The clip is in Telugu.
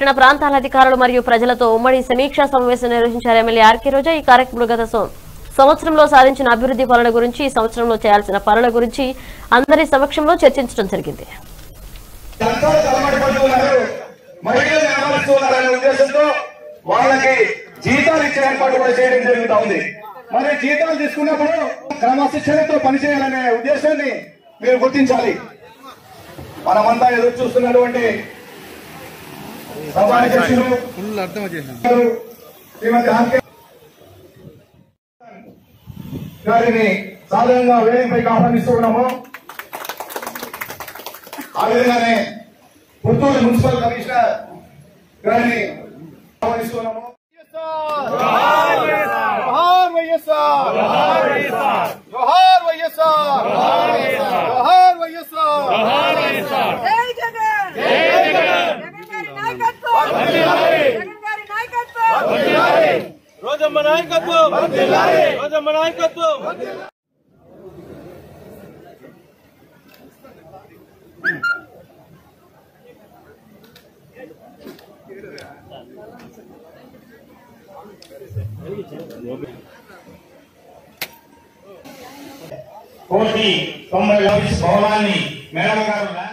పట్టణ ప్రాంతాల అధికారులు మరియు ప్రజలతో ఉమ్మడి సమీక్షా సమావేశం నిర్వహించారు ఎమ్మెల్యే ఆర్కే రోజా ఈ కార్యక్రమంలో గత సం- సంవత్సరంలో సాధించిన అభివృద్ధి పనుల గురించి ఈ సంవత్సరంలో చేయాల్సిన పనుల గురించి అందరి సమక్షంలో చర్చించడం జరిగింది ఎంతో తలమడి పడుతున్నారు మహిళలు నిలబడుతున్నారనే ఉద్దేశంతో వాళ్ళకి జీతాలు ఇచ్చే ఏర్పాటు కూడా చేయడం జరుగుతా ఉంది మరి జీతాలు తీసుకున్నప్పుడు క్రమశిక్షణతో పనిచేయాలనే ఉద్దేశాన్ని మీరు గుర్తించాలి మనమంతా ఎదురు చూస్తున్నటువంటి సభాధ్యక్షులు ఫుల్ అర్థం చేశాను శ్రీమతి ఆర్కే గారిని సాధారణంగా వేదికపైకి ఆహ్వానిస్తున్నాము ఆ విధంగానే పుత్తూరు మున్సిపల్ కమిషనర్ గారిని ఆహ్వానిస్తున్నాము జోహార్ వైఎస్ఆర్ జోహార్ వైఎస్ఆర్ జోహార్ వైఎస్ఆర్ జై జగన్ జై జగన్ జగన్ గారి నాయకత్వం జగన్ గారి నాయకత్వం రోజమ్మ నాయకత్వం రోజమ్మ నాయకత్వం కోటి తొంభై ఆఫీస్ భవనాన్ని మేడం గారు